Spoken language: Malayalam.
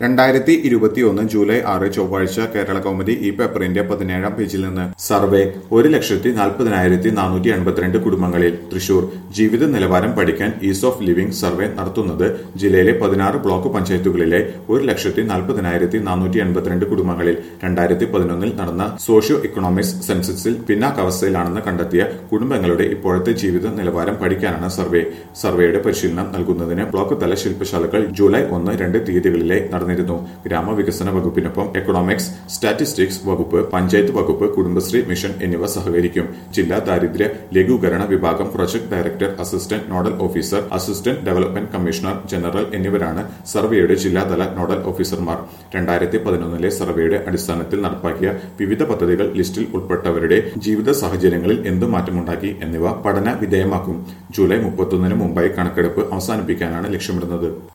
രണ്ടായിരത്തി ഇരുപത്തിയൊന്ന് ജൂലൈ ആറ് ചൊവ്വാഴ്ച കേരള കൗമുദി ഈ പേപ്പറിന്റെ പതിനേഴാം പേജിൽ നിന്ന് സർവേ ഒരു ലക്ഷത്തി നാൽപ്പതിനായിരത്തി നാനൂറ്റി എൺപത്തിരണ്ട് കുടുംബങ്ങളിൽ തൃശൂർ ജീവിത നിലവാരം പഠിക്കാൻ ഈസ് ഓഫ് ലിവിംഗ് സർവേ നടത്തുന്നത് ജില്ലയിലെ പതിനാറ് ബ്ലോക്ക് പഞ്ചായത്തുകളിലെ ഒരു ലക്ഷത്തി നാൽപ്പതിനായിരത്തി നാനൂറ്റി എൺപത്തിരണ്ട് കുടുംബങ്ങളിൽ രണ്ടായിരത്തി പതിനൊന്നിൽ നടന്ന സോഷ്യോ ഇക്കണോമിക്സ് സെൻസസിൽ പിന്നാക്കാവസ്ഥയിലാണെന്ന് കണ്ടെത്തിയ കുടുംബങ്ങളുടെ ഇപ്പോഴത്തെ ജീവിത നിലവാരം പഠിക്കാനാണ് സർവേ സർവേയുടെ പരിശീലനം നൽകുന്നതിന് ബ്ലോക്ക് തല ശില്പശാലകൾ ജൂലൈ ഒന്ന് രണ്ട് തീയതികളിലെ നടന്നിരുന്നു ഗ്രാമവികസന വകുപ്പിനൊപ്പം എക്കണോമിക്സ് സ്റ്റാറ്റിസ്റ്റിക്സ് വകുപ്പ് പഞ്ചായത്ത് വകുപ്പ് കുടുംബശ്രീ മിഷൻ എന്നിവ സഹകരിക്കും ജില്ലാ ദാരിദ്ര്യ ലഘൂകരണ വിഭാഗം project director assistant nodal officer assistant development commissioner general എന്നിവരാണ് സർവേയുടെ ജില്ലാതല നോഡൽ ഓഫീസർമാർ രണ്ടായിരത്തി പതിനൊന്നിലെ സർവേയുടെ അടിസ്ഥാനത്തിൽ നടപ്പാക്കിയ വിവിധ പദ്ധതികൾ ലിസ്റ്റിൽ ഉൾപ്പെട്ടവരുടെ ജീവിത സാഹചര്യങ്ങളിൽ എന്ത് മാറ്റമുണ്ടാക്കി എന്നിവ പഠന വിധേയമാക്കും ജൂലൈ മുപ്പത്തൊന്നിന് മുമ്പായി കണക്കെടുപ്പ് അവസാനിപ്പിക്കാനാണ് ലക്ഷ്യമിടുന്നത്